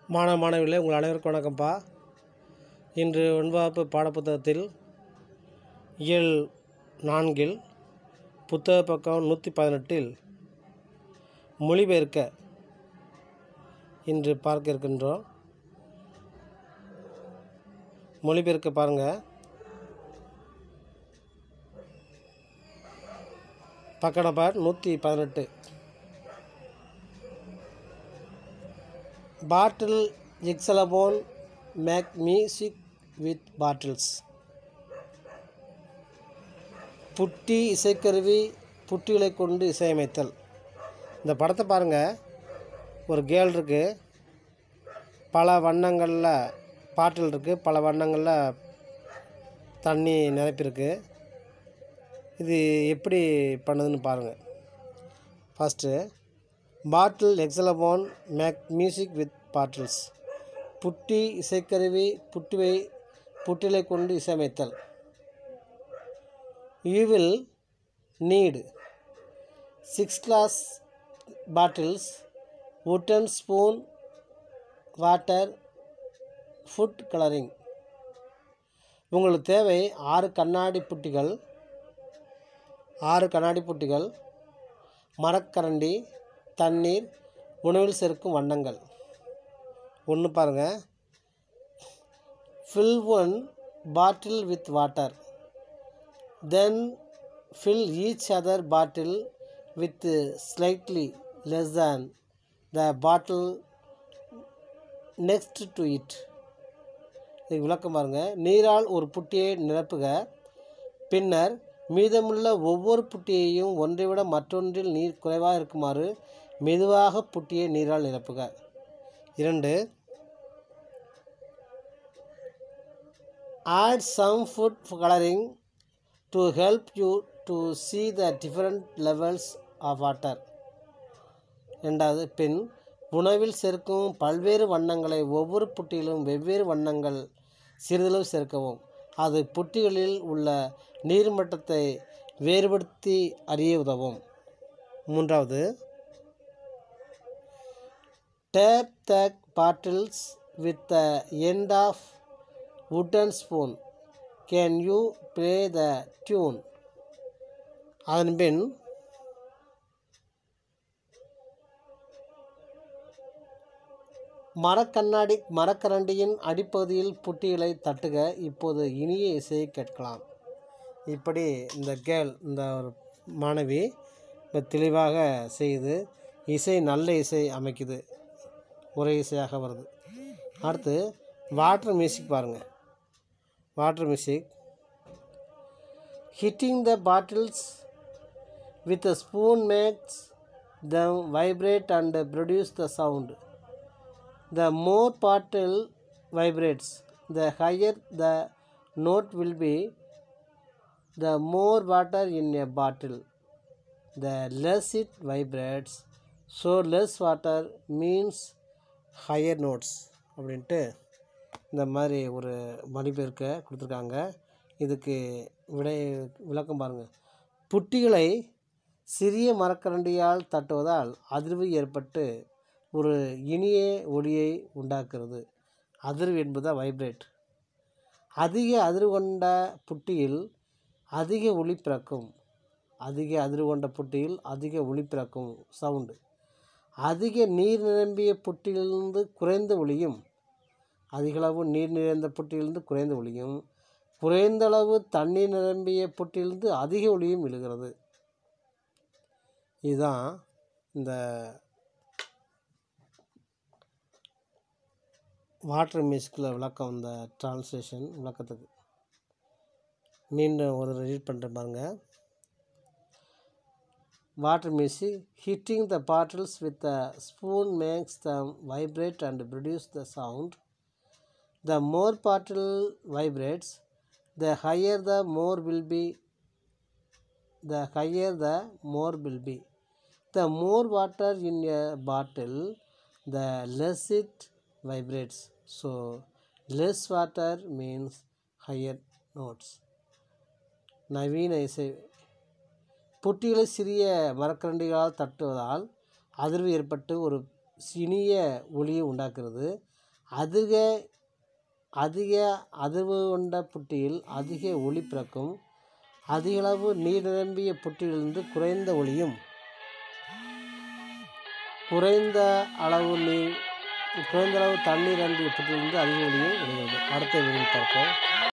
மாணவ மாணவிகளே உங்கள் அனைவருக்கும் வணக்கம்ப்பா இன்று ஒன்பதாப்பு பாடப்புத்தகத்தில் இயல் நான்கில் புத்தக பக்கம் நூற்றி பதினெட்டில் மொழிபெயர்க்க இன்று பார்க்க இருக்கின்றோம் மொழிபெயர்க்க பாருங்கள் பக்க நம்பர் நூற்றி பதினெட்டு bottle xylophone make music with bottles புட்டி இசைக்கருவி புட்டிகளை கொண்டு இசையமைத்தல் இந்த படத்தை பாருங்கள் ஒரு கேள் இருக்குது பல வண்ணங்களில் பாட்டில் இருக்குது பல வண்ணங்களில் தண்ணி நிரப்பியிருக்கு இது எப்படி பண்ணுதுன்னு பாருங்கள் first bottle xylophone make music with bottles புட்டி இசைக்கருவி புட்டுவை புட்டிலை கொண்டு இசையமைத்தல் you will need six glass bottles wooden spoon water food colouring உங்களுக்கு தேவை ஆறு கண்ணாடி புட்டிகள் ஆறு கண்ணாடி புட்டிகள் மரக்கரண்டி தண்ணீர் உணவில் சேர்க்கும் வண்ணங்கள் ஒன்று பாருங்கள் fill one bottle with water then fill each other bottle with slightly less than the bottle next to it இது விளக்கம் பாருங்கள் நீரால் ஒரு புட்டியை நிரப்புக பின்னர் மீதமுள்ள ஒவ்வொரு புட்டியையும் ஒன்றை விட மற்றொன்றில் நீர் குறைவாக இருக்குமாறு மெதுவாக புட்டியை நீரால் நிரப்புக இரண்டு add some food coloring to help you to see the different levels of water ரெண்டாவது பின் உணவில் சேர்க்கும் பல்வேறு வண்ணங்களை ஒவ்வொரு புட்டியிலும் வெவ்வேறு வண்ணங்கள் சிறிதளவு சேர்க்கவும் அது புட்டிகளில் உள்ள நீர்மட்டத்தை வேறுபடுத்தி அறிய உதவும் மூன்றாவது tap the bottles with the end of wooden spoon can you play the tune அதன் பின் மரக்கண்ணாடி மரக்கரண்டியின் அடிப்பகுதியில் புட்டிகளை தட்டுக இப்போது இனிய இசையை கேட்கலாம் இப்படி இந்த கேர்ள் இந்த ஒரு மாணவி இப்போ தெளிவாக செய்யுது இசை நல்ல இசை அமைக்குது ஒரே இசையாக வருது அடுத்து வாட்டர் மியூசிக் பாருங்கள் water music hitting the bottles with a spoon makes them vibrate and produce the sound the more bottle vibrates the higher the note will be the more water in a bottle the less it vibrates so less water means higher notes அப்படின்ட்டு இந்த மாதிரி ஒரு மொழிபெயர்க்க கொடுத்துருக்காங்க இதுக்கு விடை விளக்கம் பாருங்கள் புட்டிகளை சிறிய மரக்கரண்டியால் தட்டுவதால் அதிர்வு ஏற்பட்டு ஒரு இனிய ஒளியை உண்டாக்குறது அதிர்வு என்பது வைப்ரேட் அதிக அதிர்வு கொண்ட புட்டியில் அதிக ஒளி பிறக்கும் அதிக அதிர்வு கொண்ட புட்டியில் அதிக ஒளி பிறக்கும் சவுண்டு அதிக நீர் நிரம்பிய புட்டியிலிருந்து குறைந்த ஒளியும் அதிகளவு நீர் நிறைந்த புட்டியிலிருந்து குறைந்த ஒளியும் குறைந்த அளவு தண்ணீர் நிரம்பிய புட்டியிலிருந்து அதிக ஒளியும் விழுகிறது இதுதான் இந்த வாட்டர் மியூசிக்கில் விளக்கம் இந்த ட்ரான்ஸ்லேஷன் விளக்கத்துக்கு மீண்டும் ஒரு ரீட் பண்ணுறேன் பாருங்கள் water music hitting the bottles with a spoon makes them vibrate and produce the sound the more bottle vibrates the higher the more will be the higher the more will be the more water in a bottle the less it vibrates so less water means higher notes நவீன இசை புட்டிகளை சிறிய மரக்கரண்டிகளால் தட்டுவதால் அதிர்வு ஏற்பட்டு ஒரு சினிய ஒளியை உண்டாக்குறது அதிக அதிக அதிர்வு கொண்ட புட்டியில் அதிக ஒளி பிறக்கும் அதிகளவு நீர் நிரம்பிய புட்டியிலிருந்து குறைந்த ஒளியும் குறைந்த அளவு நீர் குறைந்த அளவு தண்ணீர் நிரம்பிய புட்டியிலிருந்து அதிக ஒளியும் வெளிவரும் அடுத்த விரிவு பார்ப்போம்